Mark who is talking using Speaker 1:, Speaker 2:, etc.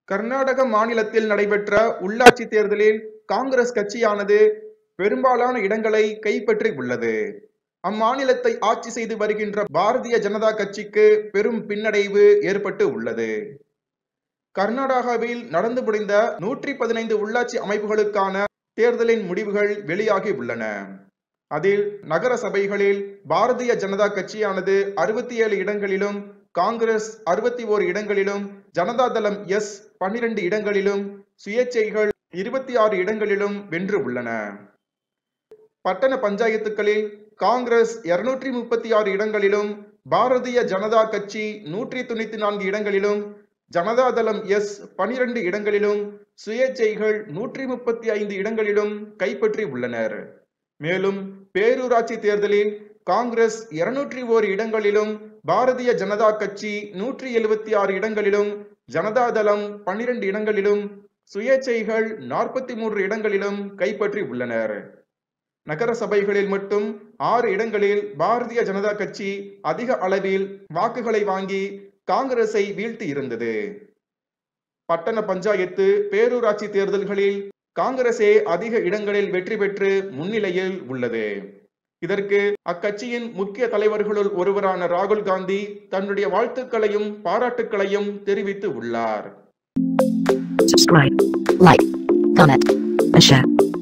Speaker 1: கர்நாடக மாநிலத்தில் நடைபெற்ற உள்ளாட்சி தேர்தலில் காங்கிரஸ் கட்சியானது பெரும்பாலான இடங்களை கைப்பற்றி உள்ளது அம்மாநிலத்தை ஆட்சி செய்து வருகின்ற பாரதிய ஜனதா கட்சிக்கு பெரும் பின்னடைவு ஏற்பட்டு உள்ளது கர்நாடகாவில் நடந்து முடிந்த நூற்றி பதினைந்து உள்ளாட்சி அமைப்புகளுக்கான தேர்தலின் முடிவுகள் வெளியாகி உள்ளன அதில் நகர சபைகளில் பாரதிய ஜனதா கட்சியானது அறுபத்தி ஏழு இடங்களிலும் காங்கிரஸ் அறுபத்தி ஓரு இடங்களிலும் ஜனதா தளம் எஸ் பன்னிரண்டு இடங்களிலும் சுயேட்சைகள் இருபத்தி ஆறு இடங்களிலும் வென்று உள்ளன பட்டண பஞ்சாயத்துகளில் காங்கிரஸ் இருநூற்றி முப்பத்தி ஆறு இடங்களிலும் பாரதிய ஜனதா கட்சி நூற்றி தொண்ணூத்தி நான்கு இடங்களிலும் ஜனதா தளம் எஸ் பனிரெண்டு இடங்களிலும் சுயேட்சைகள் நூற்றி முப்பத்தி ஐந்து இடங்களிலும் கைப்பற்றி உள்ளனர் மேலும் பேரூராட்சி தேர்தலில் காங்கிரஸ் இருநூற்றி ஓரு இடங்களிலும் பாரதிய ஜனதா கட்சி நூற்றி எழுபத்தி ஆறு இடங்களிலும் ஜனதா தளம் பன்னிரண்டு இடங்களிலும் சுயேட்சைகள் நாற்பத்தி மூன்று இடங்களிலும் கைப்பற்றி உள்ளனர் நகர சபைகளில் மட்டும் ஆறு இடங்களில் பாரதிய ஜனதா கட்சி அதிக அளவில் வாக்குகளை வாங்கி காங்கிரஸை வீழ்த்தி இருந்தது பட்டண பஞ்சாயத்து பேரூராட்சி தேர்தல்களில் காங்கிரசே அதிக இடங்களில் வெற்றி பெற்று முன்னிலையில் உள்ளது இதற்கு அக்கட்சியின் முக்கிய தலைவர்களுள் ஒருவரான ராகுல் காந்தி தன்னுடைய வாழ்த்துக்களையும் பாராட்டுக்களையும் தெரிவித்து உள்ளார்
Speaker 2: subscribe, like, comment, and share.